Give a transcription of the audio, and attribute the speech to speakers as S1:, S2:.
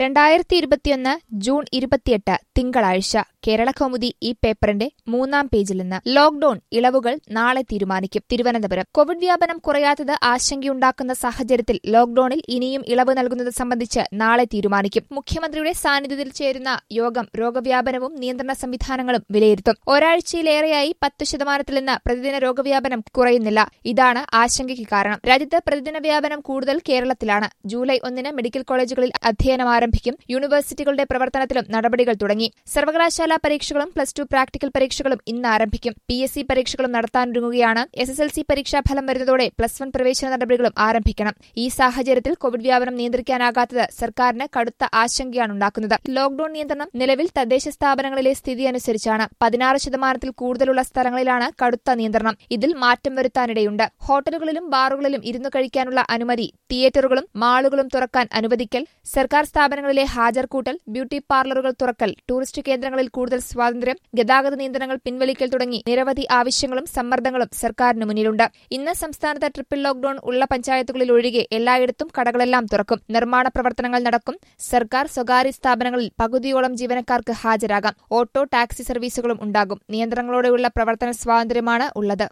S1: രണ്ടായിരത്തി ഇരുപത്തിയൊന്ന് ജൂൺ ഇരുപത്തിയെട്ട് തിങ്കളാഴ്ച കേരള കൗമുദി ഈ പേപ്പറിന്റെ മൂന്നാം പേജിൽ നിന്ന് ലോക്ഡൌൺ ഇളവുകൾ നാളെ തീരുമാനിക്കും തിരുവനന്തപുരം കോവിഡ് വ്യാപനം കുറയാത്തത് ആശങ്കയുണ്ടാക്കുന്ന സാഹചര്യത്തിൽ ലോക്ഡൌണിൽ ഇനിയും ഇളവ് നൽകുന്നത് സംബന്ധിച്ച് നാളെ തീരുമാനിക്കും മുഖ്യമന്ത്രിയുടെ സാന്നിധ്യത്തിൽ ചേരുന്ന യോഗം രോഗവ്യാപനവും നിയന്ത്രണ സംവിധാനങ്ങളും വിലയിരുത്തും ഒരാഴ്ചയിലേറെയായി പത്ത് ശതമാനത്തിൽ നിന്ന് പ്രതിദിന രോഗവ്യാപനം കുറയുന്നില്ല ഇതാണ് ആശങ്കയ്ക്ക് കാരണം രാജ്യത്ത് പ്രതിദിന വ്യാപനം കൂടുതൽ കേരളത്തിലാണ് ജൂലൈ ഒന്നിന് മെഡിക്കൽ കോളേജുകളിൽ അധ്യയനം ആരംഭിക്കും യൂണിവേഴ്സിറ്റികളുടെ പ്രവർത്തനത്തിലും നടപടികൾ തുടങ്ങി സർവകലാശാല പരീക്ഷകളും പ്ലസ് ടു പ്രാക്ടിക്കൽ പരീക്ഷകളും ഇന്ന് ആരംഭിക്കും പി എസ് സി പരീക്ഷകളും നടത്താനൊരുങ്ങുകയാണ് എസ് എസ് എൽ സി പരീക്ഷാ ഫലം വരുന്നതോടെ പ്ലസ് വൺ പ്രവേശന നടപടികളും ആരംഭിക്കണം ഈ സാഹചര്യത്തിൽ കോവിഡ് വ്യാപനം നിയന്ത്രിക്കാനാകാത്തത് സർക്കാരിന് കടുത്ത ആശങ്കയാണ് ഉണ്ടാക്കുന്നത് ലോക്ഡൌൺ നിയന്ത്രണം നിലവിൽ തദ്ദേശ സ്ഥാപനങ്ങളിലെ സ്ഥിതി അനുസരിച്ചാണ് പതിനാറ് ശതമാനത്തിൽ കൂടുതലുള്ള സ്ഥലങ്ങളിലാണ് കടുത്ത നിയന്ത്രണം ഇതിൽ മാറ്റം വരുത്താനിടയുണ്ട് ഹോട്ടലുകളിലും ബാറുകളിലും ഇരുന്നു കഴിക്കാനുള്ള അനുമതി തിയേറ്ററുകളും മാളുകളും തുറക്കാൻ അനുവദിക്കൽ സർക്കാർ സ്ഥാപനങ്ങളിലെ ഹാജർ കൂട്ടൽ ബ്യൂട്ടി പാർലറുകൾ തുറക്കൽ ടൂറിസ്റ്റ് കേന്ദ്രങ്ങളിൽ കൂടുതൽ സ്വാതന്ത്ര്യം ഗതാഗത നിയന്ത്രണങ്ങൾ പിൻവലിക്കൽ തുടങ്ങി നിരവധി ആവശ്യങ്ങളും സമ്മർദ്ദങ്ങളും സർക്കാരിന് മുന്നിലുണ്ട് ഇന്ന് സംസ്ഥാനത്ത് ട്രിപ്പിൾ ലോക്ഡൌൺ ഉള്ള പഞ്ചായത്തുകളിൽ ഒഴികെ എല്ലായിടത്തും കടകളെല്ലാം തുറക്കും നിർമ്മാണ പ്രവർത്തനങ്ങൾ നടക്കും സർക്കാർ സ്വകാര്യ സ്ഥാപനങ്ങളിൽ പകുതിയോളം ജീവനക്കാർക്ക് ഹാജരാകാം ഓട്ടോ ടാക്സി സർവീസുകളും ഉണ്ടാകും നിയന്ത്രണങ്ങളോടെയുള്ള പ്രവർത്തന സ്വാതന്ത്ര്യമാണ് ഉള്ളത്